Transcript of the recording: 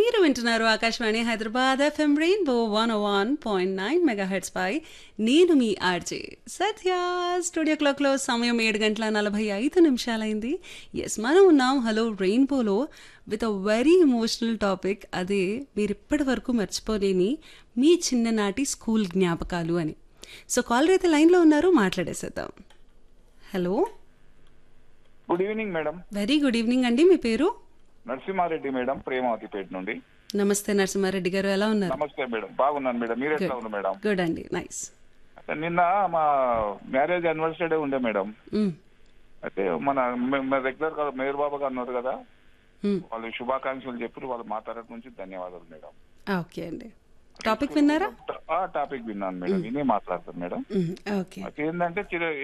మీరు వింటున్నారు Akashvani Hyderabad FM rainbow one one point nine mega hits పై నేను మీ ఆర్జే సత్య స్టూడియో క్లాక్లో సమయం ఏడు గంటల నలభై ఐదు నిమిషాలైంది ఎస్ మనం ఉన్నాం హలో రెయిన్బోలో with a very emotional topic అదే మీరు ఇప్పటి వరకు మర్చిపోలేని మీ చిన్ననాటి స్కూల్ జ్ఞాపకాలు అని సో కాల్ అయితే లైన్లో ఉన్నారు మాట్లాడేసేద్దాం hello good evening madam very good evening అండి మీ పేరు నరసింహారెడ్డి మేడం ప్రేమావతిపేట నుండి నమస్తే నరసింహారెడ్డి గారు ఎలా ఉన్నారు నమస్తే మేడం బాగున్నాను మేడం మీరు ఎట్లా ఉన్నారు మేడం గుడ్ అండి నైస్ అయితే నిన్న మా మ్యారేజ్ యానివర్సరీ ఉండే మేడం అయితే మన మన రెగ్యులర్ గా మేయర్ బాబా గారు ఉన్నారు కదా వాళ్ళు శుభాకాంక్షలు చెప్పి వాళ్ళ మా తరఫు నుంచి ధన్యవాదాలు మేడం ఓకే అండి టాపిక్ విన్నారా ఆ టాపిక్ విన్నాను మేడం వినే మాట్లాడతాను మేడం ఓకే అయితే ఏంటంటే చిర